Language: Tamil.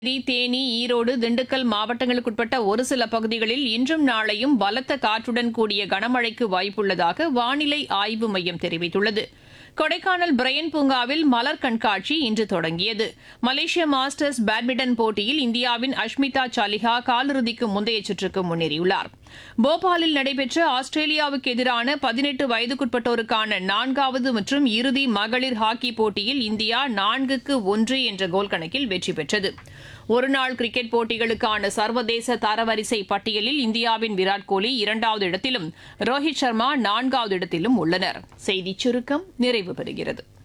நீலகிரி தேனி ஈரோடு திண்டுக்கல் மாவட்டங்களுக்குட்பட்ட ஒரு சில பகுதிகளில் இன்றும் நாளையும் பலத்த காற்றுடன் கூடிய கனமழைக்கு வாய்ப்புள்ளதாக வானிலை ஆய்வு மையம் தெரிவித்துள்ளது கொடைக்கானல் பிரையன் பூங்காவில் மலர் கண்காட்சி இன்று தொடங்கியது மலேசிய மாஸ்டர்ஸ் பேட்மிண்டன் போட்டியில் இந்தியாவின் அஷ்மிதா சாலிஹா காலிறுதிக்கு முந்தைய சுற்றுக்கு முன்னேறியுள்ளார் போபாலில் நடைபெற்ற ஆஸ்திரேலியாவுக்கு எதிரான பதினெட்டு வயதுக்குட்பட்டோருக்கான நான்காவது மற்றும் இறுதி மகளிர் ஹாக்கி போட்டியில் இந்தியா நான்குக்கு ஒன்று என்ற கோல் கணக்கில் வெற்றி பெற்றது ஒருநாள் கிரிக்கெட் போட்டிகளுக்கான சர்வதேச தரவரிசை பட்டியலில் இந்தியாவின் விராட் கோலி இரண்டாவது இடத்திலும் ரோஹித் சர்மா நான்காவது இடத்திலும் உள்ளனர் செய்திச் சுருக்கம் நிறைவு பெறுகிறது